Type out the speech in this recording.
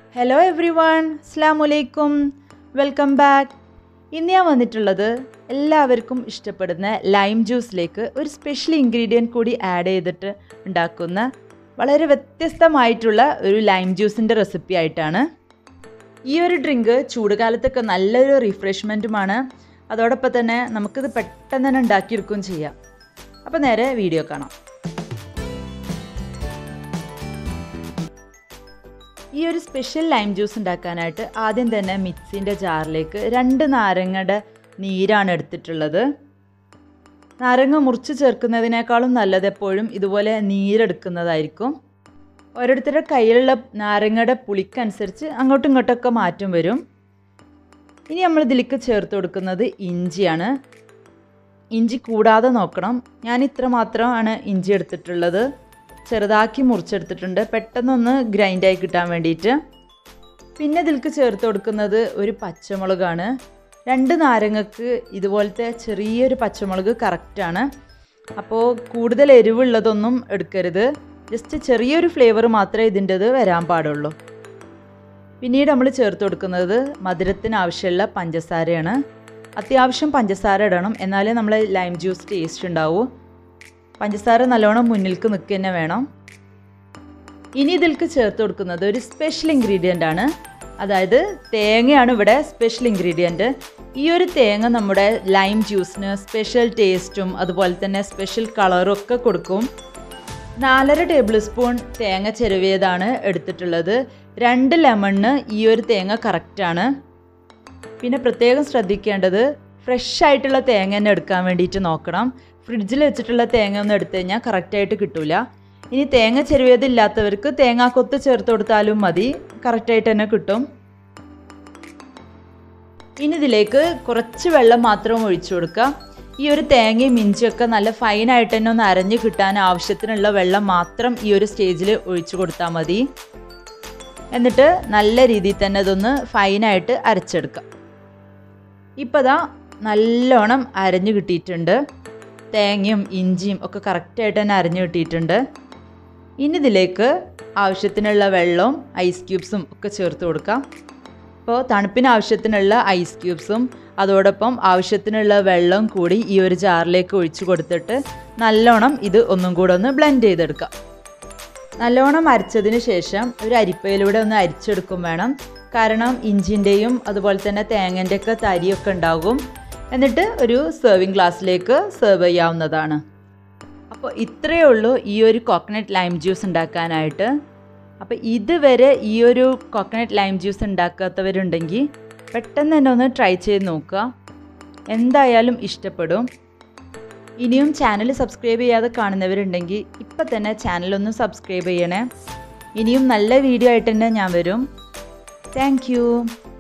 hello every one അസ്സാം വലൈക്കും welcome back ഇന്ന് ഞാൻ വന്നിട്ടുള്ളത് എല്ലാവർക്കും ഇഷ്ടപ്പെടുന്ന ലൈം ജ്യൂസിലേക്ക് ഒരു സ്പെഷ്യൽ ഇൻഗ്രീഡിയൻറ്റ് കൂടി ആഡ് ചെയ്തിട്ട് ഉണ്ടാക്കുന്ന വളരെ വ്യത്യസ്തമായിട്ടുള്ള ഒരു ലൈം ജ്യൂസിൻ്റെ റെസിപ്പി ആയിട്ടാണ് ഈ ഒരു ഡ്രിങ്ക് ചൂടുകാലത്തൊക്കെ നല്ലൊരു റിഫ്രഷ്മെൻറ്റുമാണ് അതോടൊപ്പം തന്നെ നമുക്കിത് പെട്ടെന്ന് തന്നെ ഉണ്ടാക്കിയെടുക്കുകയും ചെയ്യാം അപ്പോൾ നേരെ വീഡിയോ കാണാം ഈ ഒരു സ്പെഷ്യൽ ലൈം ജ്യൂസ് ഉണ്ടാക്കാനായിട്ട് ആദ്യം തന്നെ മിക്സിൻ്റെ ജാറിലേക്ക് രണ്ട് നാരങ്ങയുടെ നീരാണ് എടുത്തിട്ടുള്ളത് നാരങ്ങ മുറിച്ച് ചേർക്കുന്നതിനേക്കാളും നല്ലത് എപ്പോഴും ഇതുപോലെ നീരെടുക്കുന്നതായിരിക്കും ഓരോരുത്തരുടെ കയ്യിലുള്ള നാരങ്ങയുടെ പുളിക്കനുസരിച്ച് അങ്ങോട്ടും ഇങ്ങോട്ടൊക്കെ മാറ്റം വരും ഇനി നമ്മൾ ഇതിലേക്ക് ചേർത്ത് കൊടുക്കുന്നത് ഇഞ്ചിയാണ് ഇഞ്ചി കൂടാതെ നോക്കണം ഞാൻ ഇത്ര മാത്രമാണ് ഇഞ്ചി എടുത്തിട്ടുള്ളത് ചെറുതാക്കി മുറിച്ചെടുത്തിട്ടുണ്ട് പെട്ടെന്നൊന്ന് ഗ്രൈൻഡായി കിട്ടാൻ വേണ്ടിയിട്ട് പിന്നെ ഇതിലേക്ക് ചേർത്ത് കൊടുക്കുന്നത് ഒരു പച്ചമുളകാണ് രണ്ട് നാരങ്ങക്ക് ഇതുപോലത്തെ ചെറിയൊരു പച്ചമുളക് കറക്റ്റാണ് അപ്പോൾ കൂടുതൽ എരിവുള്ളതൊന്നും എടുക്കരുത് ജസ്റ്റ് ചെറിയൊരു ഫ്ലേവർ മാത്രമേ ഇതിൻ്റെത് വരാൻ പാടുള്ളൂ പിന്നീട് നമ്മൾ ചേർത്ത് കൊടുക്കുന്നത് മധുരത്തിന് ആവശ്യമുള്ള പഞ്ചസാരയാണ് അത്യാവശ്യം പഞ്ചസാര ഇടണം എന്നാലേ നമ്മൾ ലൈം ജ്യൂസ് ടേസ്റ്റ് ഉണ്ടാവൂ പഞ്ചസാര നല്ലോണം മുന്നിലേക്ക് നിൽക്കുക തന്നെ വേണം ഇനി ഇതിലേക്ക് ചേർത്ത് കൊടുക്കുന്നത് ഒരു സ്പെഷ്യൽ ഇൻഗ്രീഡിയൻ്റ് ആണ് അതായത് തേങ്ങയാണ് ഇവിടെ സ്പെഷ്യൽ ഇൻഗ്രീഡിയൻറ്റ് ഈ ഒരു തേങ്ങ നമ്മുടെ ലൈം ജ്യൂസിന് സ്പെഷ്യൽ ടേസ്റ്റും അതുപോലെ തന്നെ സ്പെഷ്യൽ കളറും ഒക്കെ കൊടുക്കും നാലര ടേബിൾ സ്പൂൺ തേങ്ങ ചെരുവിയതാണ് എടുത്തിട്ടുള്ളത് രണ്ട് ലെമണിന് ഈ ഒരു തേങ്ങ കറക്റ്റാണ് പിന്നെ പ്രത്യേകം ശ്രദ്ധിക്കേണ്ടത് ഫ്രഷ് ആയിട്ടുള്ള തേങ്ങ തന്നെ എടുക്കാൻ വേണ്ടിയിട്ട് നോക്കണം ഫ്രിഡ്ജിൽ വെച്ചിട്ടുള്ള തേങ്ങ ഒന്നും എടുത്തു കഴിഞ്ഞാൽ കറക്റ്റായിട്ട് കിട്ടില്ല ഇനി തേങ്ങ ചെരുവിയതില്ലാത്തവർക്ക് തേങ്ങാക്കൊത്ത് ചേർത്ത് കൊടുത്താലും മതി കറക്റ്റായിട്ട് തന്നെ കിട്ടും ഇനി ഇതിലേക്ക് കുറച്ച് വെള്ളം മാത്രം ഒഴിച്ചു കൊടുക്കുക ഈ ഒരു തേങ്ങയും ഇഞ്ചിയൊക്കെ നല്ല ഫൈനായിട്ട് തന്നെ ഒന്ന് അരഞ്ഞ് കിട്ടാൻ ആവശ്യത്തിനുള്ള വെള്ളം മാത്രം ഈ ഒരു സ്റ്റേജിൽ ഒഴിച്ചു കൊടുത്താൽ മതി എന്നിട്ട് നല്ല രീതിയിൽ തന്നെ ഇതൊന്ന് ഫൈനായിട്ട് അരച്ചെടുക്കാം ഇപ്പോൾ അതാ നല്ലോണം അരഞ്ഞു കിട്ടിയിട്ടുണ്ട് തേങ്ങയും ഇഞ്ചിയും ഒക്കെ കറക്റ്റായിട്ട് തന്നെ അരഞ്ഞു കിട്ടിയിട്ടുണ്ട് ഇനി ഇതിലേക്ക് ആവശ്യത്തിനുള്ള വെള്ളവും ഐസ് ക്യൂബ്സും ഒക്കെ ചേർത്ത് കൊടുക്കാം അപ്പോൾ തണുപ്പിന് ആവശ്യത്തിനുള്ള ഐസ് ക്യൂബ്സും അതോടൊപ്പം ആവശ്യത്തിനുള്ള വെള്ളം കൂടി ഈ ഒരു ജാറിലേക്ക് ഒഴിച്ചു കൊടുത്തിട്ട് നല്ലോണം ഇത് ഒന്നും കൂടെ ഒന്ന് ബ്ലെൻഡ് ചെയ്തെടുക്കാം നല്ലോണം അരച്ചതിന് ശേഷം ഒരു അരിപ്പയിലൂടെ ഒന്ന് അരിച്ചെടുക്കും വേണം കാരണം ഇഞ്ചിൻ്റെയും അതുപോലെ തന്നെ തേങ്ങൻ്റെ ഒക്കെ തരിയൊക്കെ ഉണ്ടാകും എന്നിട്ട് ഒരു സെർവിങ് ഗ്ലാസ്സിലേക്ക് സെർവ് ചെയ്യാവുന്നതാണ് അപ്പോൾ ഇത്രയേ ഉള്ളൂ ഈ ഒരു കോക്കനട്ട് ലൈം ജ്യൂസ് ഉണ്ടാക്കാനായിട്ട് അപ്പോൾ ഇതുവരെ ഈ ഒരു കോക്കനട്ട് ലൈം ജ്യൂസ് ഉണ്ടാക്കാത്തവരുണ്ടെങ്കിൽ പെട്ടെന്ന് തന്നെ ഒന്ന് ട്രൈ ചെയ്ത് നോക്കുക എന്തായാലും ഇഷ്ടപ്പെടും ഇനിയും ചാനൽ സബ്സ്ക്രൈബ് ചെയ്യാതെ കാണുന്നവരുണ്ടെങ്കിൽ ഇപ്പം തന്നെ ചാനലൊന്ന് സബ്സ്ക്രൈബ് ചെയ്യണേ ഇനിയും നല്ല വീഡിയോ ആയിട്ട് തന്നെ ഞാൻ വരും താങ്ക്